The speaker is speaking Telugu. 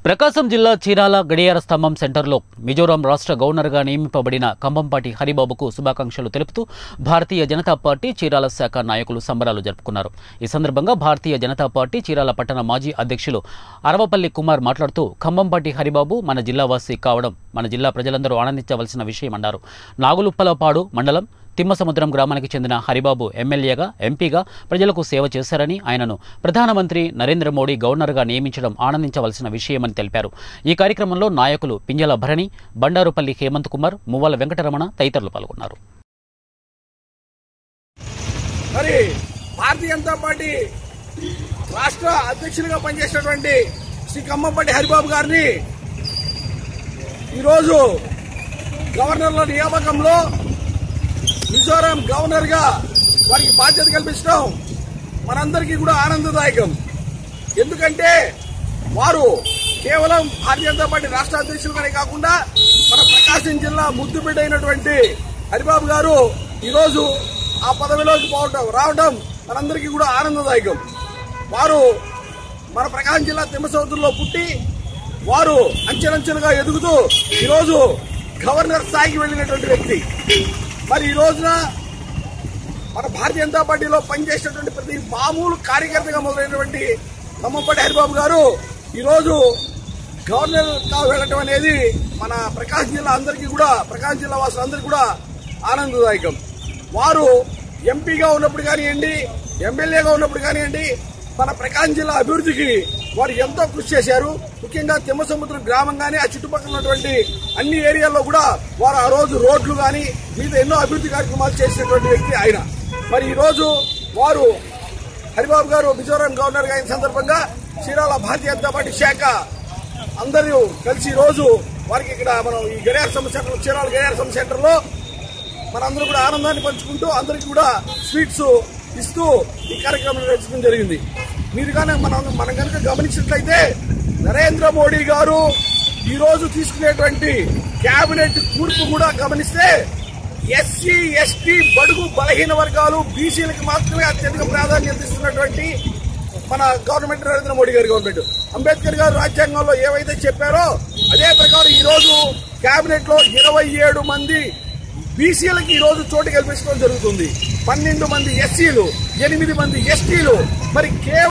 ప్రకాశం జిల్లా చీరాల గడియార స్తంభం సెంటర్లో మిజోరాం రాష్ట్ర గవర్నర్గా నియమింపబడిన కంబంపాటి హరిబాబుకు శుభాకాంక్షలు తెలుపుతూ భారతీయ జనతా పార్టీ చీరాల శాఖ నాయకులు సంబరాలు జరుపుకున్నారు ఈ సందర్భంగా భారతీయ జనతా పార్టీ చీరాల పట్టణ మాజీ అధ్యక్షులు అరవపల్లి కుమార్ మాట్లాడుతూ కంబంపాటి హరిబాబు మన జిల్లావాసి కావడం మన జిల్లా ప్రజలందరూ ఆనందించవలసిన విషయమన్నారు నాగులుప్పలపాడు మండలం తిమ్మసముద్రం గ్రామానికి చెందిన హరిబాబు ఎమ్మెల్యేగా ఎంపీగా ప్రజలకు సేవ చేశారని ఆయనను ప్రధానమంత్రి నరేంద్ర మోడీ గవర్నర్గా నియమించడం ఆనందించవలసిన విషయమని తెలిపారు ఈ కార్యక్రమంలో నాయకులు పింజల భరణి బండారుపల్లి హేమంత్ కుమార్ మువ్వల వెంకటరమణ తదితరులు పాల్గొన్నారు మరి భారతీయ జనతా పార్టీ రాష్ట్ర అధ్యక్షులుగా పనిచేసినటువంటి శ్రీ కమ్మంపల్లి హరిబాబు గారిని ఈరోజు గవర్నర్ల నియామకంలో మిజోరాం గవర్నర్ గా వారికి బాధ్యత కల్పించడం మనందరికీ కూడా ఆనందదాయకం ఎందుకంటే వారు కేవలం భారతీయ జనతా పార్టీ రాష్ట్ర అధ్యక్షులుగానే కాకుండా మన ప్రకాశం జిల్లా ముద్దుబిడ్డ అయినటువంటి హరిబాబు గారు ఈరోజు ఆ పదవిలోకి పోవటం రావడం మనందరికీ కూడా ఆనందదాయకం వారు మన ప్రకాశం జిల్లా తిమ్మసముద్రంలో పుట్టి వారు అంచెలంచెలుగా ఎదుగుతూ ఈరోజు గవర్నర్ స్థాయికి వెళ్ళినటువంటి వ్యక్తి మరి ఈ రోజున మన భారతీయ జనతా పార్టీలో పనిచేసినటువంటి ప్రతి మామూలు కార్యకర్తగా మొదలైనటువంటి ఖమ్మంపాటి హరిబాబు గారు ఈరోజు గవర్నర్ గా వెళ్ళటం అనేది మన ప్రకాశం జిల్లా అందరికీ కూడా ప్రకాశం జిల్లా వాసులందరికీ కూడా ఆనందదాయకం వారు ఎంపీగా ఉన్నప్పుడు కానివ్వండి ఎమ్మెల్యేగా ఉన్నప్పుడు కానివ్వండి మన ప్రకాశం జిల్లా అభివృద్ధికి వారు ఎంతో కృషి చేశారు ముఖ్యంగా తిమ్మసముద్రం గ్రామం కానీ ఆ చుట్టుపక్కల ఉన్నటువంటి అన్ని ఏరియాల్లో కూడా వారు ఆ రోజు రోడ్లు కానీ మిగతా ఎన్నో అభివృద్ధి కార్యక్రమాలు చేసినటువంటి వ్యక్తి ఆయన మరి ఈ రోజు వారు హరిబాబు గారు మిజోరాం గవర్నర్ అయిన సందర్భంగా చీరాల భారతీయ జనతా పార్టీ శాఖ అందరూ కలిసి ఈ రోజు వారికి ఇక్కడ మనం ఈ గడియార సమ్మె సెంటర్ చీరాల గడియార సమ్మె సెంటర్ లో మనందరూ కూడా ఆనందాన్ని పంచుకుంటూ అందరికీ కూడా స్వీట్స్ ఇస్తూ ఈ కార్యక్రమం నిర్వహించడం జరిగింది మీరు కానీ మనం మనం కనుక గమనించినట్లయితే నరేంద్ర మోడీ గారు ఈ రోజు తీసుకునేటువంటి కేబినెట్ కూర్పు కూడా గమనిస్తే ఎస్సీ ఎస్టీ బడుగు బలహీన వర్గాలు బీసీలకు మాత్రమే అత్యధిక ప్రాధాన్యత ఇస్తున్నటువంటి మన గవర్నమెంట్ నరేంద్ర మోడీ గారి గవర్నమెంట్ అంబేద్కర్ గారు రాజ్యాంగంలో ఏవైతే చెప్పారో అదే ప్రకారం ఈ రోజు కేబినెట్ లో ఇరవై ఏడు మంది బీసీలకి ఈ రోజు చోటు కల్పించడం జరుగుతుంది పన్నెండు మంది ఎస్సీలు ఎనిమిది మంది ఎస్టీలు మరి కేవలం